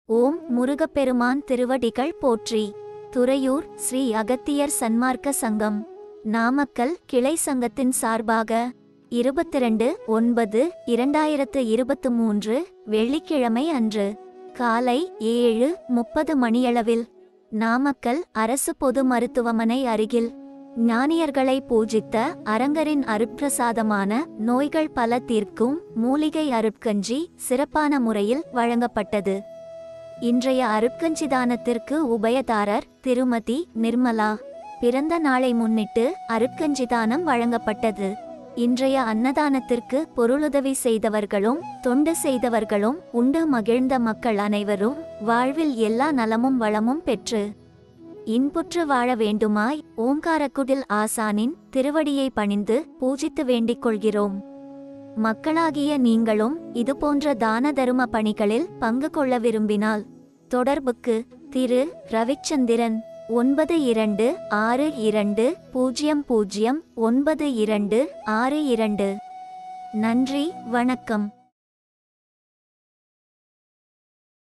ஓம் முருகப்பெருமான் திருவடிகள் போற்றி துறையூர் ஸ்ரீ அகத்தியர் சன்மார்க்க சங்கம் நாமக்கல் கிளை சங்கத்தின் சார்பாக இருபத்திரண்டு ஒன்பது இரண்டாயிரத்து இருபத்து மூன்று வெள்ளிக்கிழமை அன்று காலை ஏழு முப்பது மணியளவில் நாமக்கல் அரசு பொது மருத்துவமனை அருகில் ஞானியர்களை பூஜித்த அரங்கரின் அருட்பிரசாதமான நோய்கள் பல தீர்க்கும் மூலிகை அருட்கஞ்சி சிறப்பான முறையில் வழங்கப்பட்டது இன்றைய அருட்கஞ்சிதானத்திற்கு உபயதாரர் திருமதி நிர்மலா பிறந்த நாளை முன்னிட்டு அருட்கஞ்சிதானம் வழங்கப்பட்டது இன்றைய அன்னதானத்திற்கு பொருளுதவி செய்தவர்களும் தொண்டு செய்தவர்களும் உண்டு மகிழ்ந்த மக்கள் அனைவரும் வாழ்வில் எல்லா நலமும் வளமும் பெற்று இன்புற்று வாழ வேண்டுமாய் ஓங்காரக்குடில் ஆசானின் திருவடியை பணிந்து பூஜித்து வேண்டிக் கொள்கிறோம் மக்களாகிய நீங்களும் இதுபோன்ற தான தரும பணிகளில் பங்கு கொள்ள விரும்பினால் தொடர்புக்கு திரு ரவிச்சந்திரன் ஒன்பது இரண்டு ஆறு இரண்டு பூஜ்ஜியம் பூஜ்ஜியம் ஒன்பது இரண்டு ஆறு இரண்டு நன்றி வணக்கம்